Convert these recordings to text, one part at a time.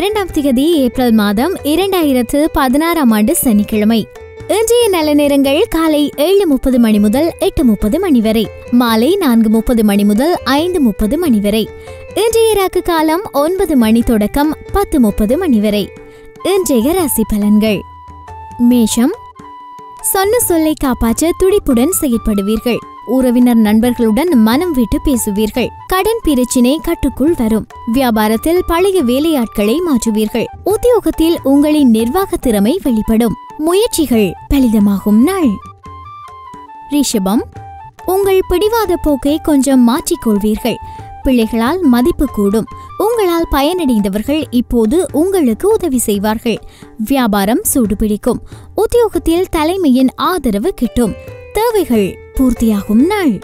இரண்டாம் திகதி ஏப்ரல் மாதம் இரண்டாயிரத்து பதினாறாம் ஆண்டு சனிக்கிழமை இன்றைய நல்ல நேரங்கள் காலை ஏழு முப்பது மணி முதல் எட்டு முப்பது மணி வரை மாலை நான்கு முப்பது மணி முதல் ஐந்து முப்பது மணி வரை இன்றைய ராக்கு காலம் ஒன்பது மணி தொடக்கம் பத்து முப்பது மணி வரை இன்றைய ராசி பலன்கள் மேஷம் சொன்ன சொல்லை காப்பாற்ற துடிப்புடன் செயற்படுவீர்கள் உறவினர் நண்பர்களுடன் மனம் விட்டு பேசுவீர்கள் கடன் பிரச்சினை கட்டுக்குள் வரும் வியாபாரத்தில் பழைய வேலையாட்களை மாற்றுவீர்கள் உத்தியோகத்தில் உங்களின் நிர்வாக திறமை வெளிப்படும் முயற்சிகள் பலிதமாகும் நாள் ரிஷபம் உங்கள் பிடிவாத போக்கை கொஞ்சம் மாற்றிக்கொள்வீர்கள் பிள்ளைகளால் மதிப்பு கூடும் உங்களால் பயனடைந்தவர்கள் இப்போது உங்களுக்கு உதவி செய்வார்கள் வியாபாரம் சூடுபிடிக்கும் உத்தியோகத்தில் தலைமையின் ஆதரவு கிட்டும் தேவைகள் பூர்த்தியாகும் நாள்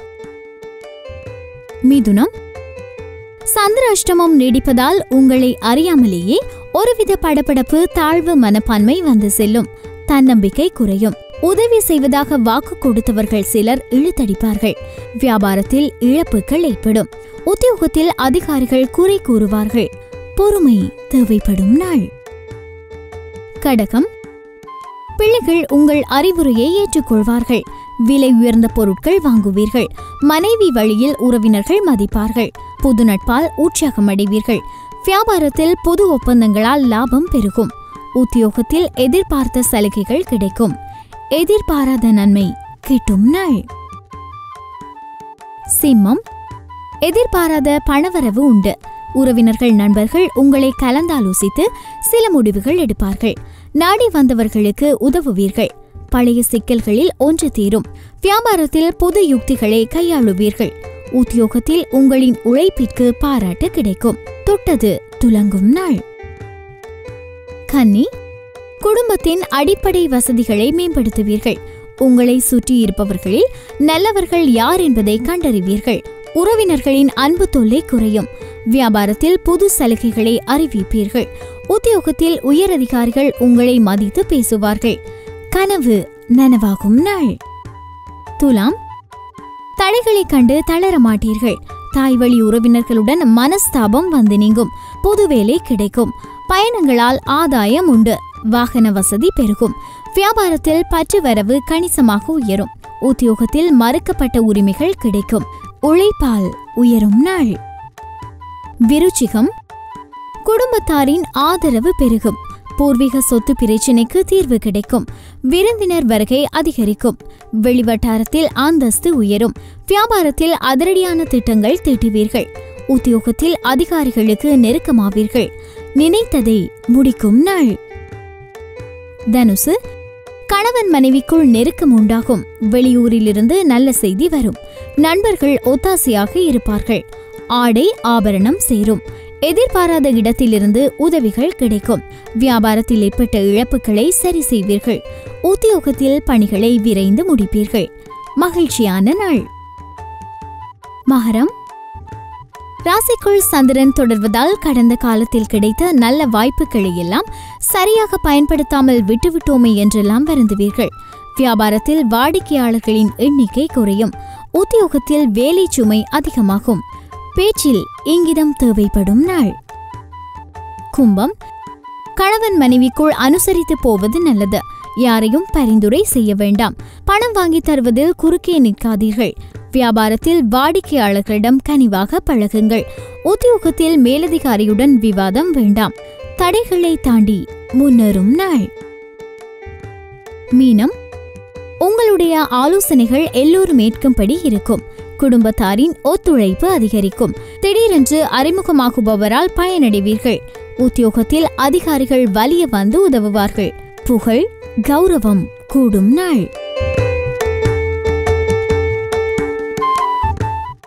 மிதுனம் சந்திர அஷ்டமம் நீடிப்பதால் உங்களை அறியாமலேயே ஒருவித படபடப்பு தாழ்வு மனப்பான்மை வந்து செல்லும் தன்னம்பிக்கை குறையும் உதவி செய்வதாக வாக்கு கொடுத்தவர்கள் சிலர் இழுத்தடிப்பார்கள் வியாபாரத்தில் இழப்புகள் ஏற்படும் உத்தியோகத்தில் அதிகாரிகள் குறை கூறுவார்கள் பொறுமை தேவைப்படும் நாள் கடகம் பிள்ளைகள் உங்கள் அறிவுரையை ஏற்றுக்கொள்வார்கள் விலை உயர்ந்த பொருட்கள் வாங்குவீர்கள் மனைவி வழியில் உறவினர்கள் மதிப்பார்கள் புது நட்பால் உற்சாகம் அடைவீர்கள் வியாபாரத்தில் புது ஒப்பந்தங்களால் லாபம் பெருகும் உத்தியோகத்தில் எதிர்பார்த்த சலுகைகள் கிடைக்கும் எதிர்பாராத நன்மை கிட்டும் நாள் சிம்மம் எதிர்பாராத பணவரவு உண்டு உறவினர்கள் நண்பர்கள் உங்களை கலந்தாலோசித்து சில முடிவுகள் எடுப்பார்கள் நாடி வந்தவர்களுக்கு உதவுவீர்கள் பழைய சிக்கல்களில் ஒன்று தீரும் வியாபாரத்தில் புது யுக்திகளை கையாளுவீர்கள் உத்தியோகத்தில் உங்களின் உழைப்பிற்கு பாராட்டு கிடைக்கும் தொட்டது துலங்கும் நாள் கன்னி குடும்பத்தின் அடிப்படை வசதிகளை மேம்படுத்துவீர்கள் உங்களை சுற்றியிருப்பவர்களில் நல்லவர்கள் யார் என்பதை கண்டறிவீர்கள் உறவினர்களின் அன்பு தொல்லை குறையும் வியாபாரத்தில் புது சலுகைகளை அறிவிப்பீர்கள் உத்தியோகத்தில் உயரதிகாரிகள் உங்களை மதித்து பேசுவார்கள் கனவு நனவாகும் நாள் துலாம் தடைகளைக் கண்டு தளர மாட்டீர்கள் தாய்வழி உறவினர்களுடன் மனஸ்தாபம் வந்து நீங்கும் புது வேலை கிடைக்கும் பயணங்களால் ஆதாயம் உண்டு வாகன வசதி பெருகும் வியாபாரத்தில் பற்று வரவு கணிசமாக உயரும் உத்தியோகத்தில் மறுக்கப்பட்ட உரிமைகள் கிடைக்கும் உழைப்பால் உயரும் நாள் விருச்சிகம் குடும்பத்தாரின் ஆதரவு பெருகும் பூர்வீக சொத்து பிரச்சினைக்கு தீர்வு கிடைக்கும் விருந்தினர் வருகை அதிகரிக்கும் வெளிவட்டாரத்தில் அந்தஸ்து உயரும் வியாபாரத்தில் அதிரடியான திட்டங்கள் தீட்டுவீர்கள் உத்தியோகத்தில் அதிகாரிகளுக்கு நெருக்கமாவீர்கள் நினைத்ததை முடிக்கும் நாள் தனுசு கணவன் மனைவிக்குள் நெருக்கம் உண்டாகும் வெளியூரிலிருந்து நல்ல செய்தி வரும் நண்பர்கள் ஒத்தாசையாக இருப்பார்கள் ஆடை ஆபரணம் சேரும் எதிர்பாராத இடத்திலிருந்து உதவிகள் கிடைக்கும் வியாபாரத்தில் ஏற்பட்ட இழப்புகளை சரி செய்வீர்கள் உத்தியோகத்தில் பணிகளை விரைந்து முடிப்பீர்கள் மகிழ்ச்சியான நாள் மகரம் ராசிக்குள் சந்திரன் தொடர்வதால் கடந்த காலத்தில் கிடைத்த நல்ல வாய்ப்புகளை எல்லாம் சரியாக பயன்படுத்தாமல் விட்டுவிட்டோமே என்றெல்லாம் வருந்துவீர்கள் வியாபாரத்தில் வாடிக்கையாளர்களின் எண்ணிக்கை குறையும் உத்தியோகத்தில் வேலை சுமை அதிகமாகும் பேச்சில் இங்கிதம் தேவைப்படும் நாள் கும்பம் கணவன் மனைவிக்குள் அனுசரித்து போவது நல்லது யாரையும் பரிந்துரை செய்ய வேண்டாம் பணம் வாங்கி தருவதில் குறுக்கே நிற்காதீர்கள் வியாபாரத்தில் வாடிக்கையாளர்களிடம் கனிவாக பழகுங்கள் உத்தியோகத்தில் மேலதிகாரியுடன் விவாதம் வேண்டாம் தடைகளை தாண்டி முன்னேறும் நாள் மீனம் உங்களுடைய ஆலோசனைகள் எல்லோரும் ஏற்கும்படி இருக்கும் குடும்பத்தாரின் ஒத்துழைப்பு அதிகரிக்கும் திடீரென்று அறிமுகமாகுபவரால் பயனடைவீர்கள் உத்தியோகத்தில் அதிகாரிகள் வலிய வந்து உதவுவார்கள் புகழ் கௌரவம் கூடும் நாள்